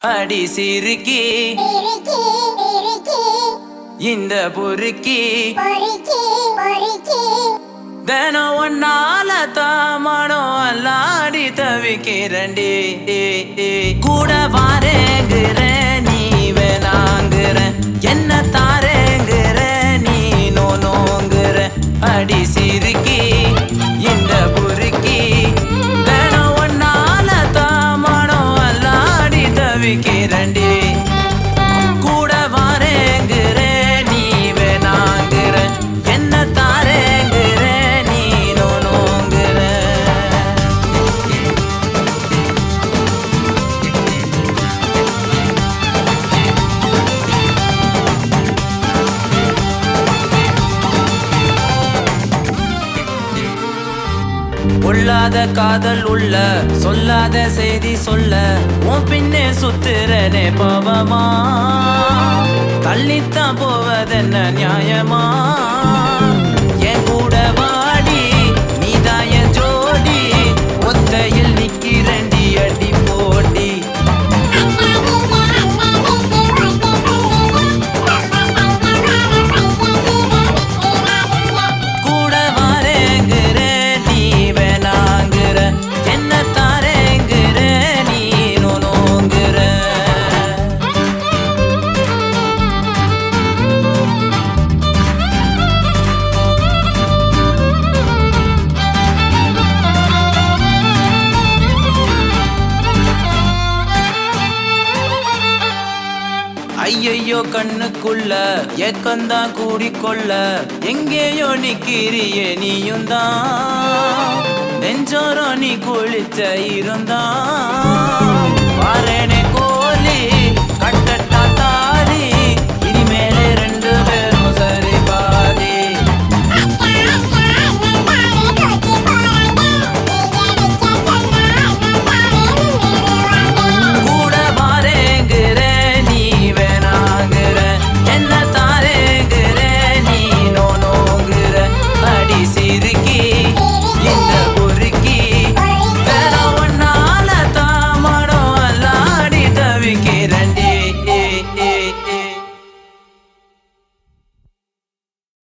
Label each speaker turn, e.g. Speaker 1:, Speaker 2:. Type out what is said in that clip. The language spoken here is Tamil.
Speaker 1: அடி சிறுக்கி
Speaker 2: இறுக்கி இறுக்கி
Speaker 1: இந்த பொறுக்கி
Speaker 2: பொறுக்கி பொறுக்கி
Speaker 1: தினம் ஒன்னால தாமனம் அல்லாடி தவிக்கிறண்டி கூட வாரேங்கிற நீ வேணாங்கிற என்ன தாரேங்கிற நீ நோனோங்கிற அடி சிறுக்கி இந்த பொறுக்கி தினம் ஒன்னால தாமனம் அல்லாடி தவிக்கிறண்டி கூட வாரேங்கிற நீ வேணாங்கிற என்ன தாரேங்கிற நீ நோனோங்கிற பொல்லாத காதல் உள்ள சொல்லாத செய்தி சொல்ல உன் பின்னே சுத்துறனே பவமா தள்ளித்தான் போவதென்ன நியாயமா என் கூட வாடி நீதான் என் ஜோடி ஒத்தையில் நிக்கிறண்டி அடி போடி கூட வாரேங்கிற நீ வேணாங்கிற என்ன தாரேங்கிற நீ நோனோங்கிற ஐயையோ கண்ணுக்குள்ள ஏக்கந்தான் கூடிக்கொள்ள எங்கேயோ நிக்கிறியே நீயும் தான் நெஞ்சோரம் நீ குளிச்ச இருந்தான்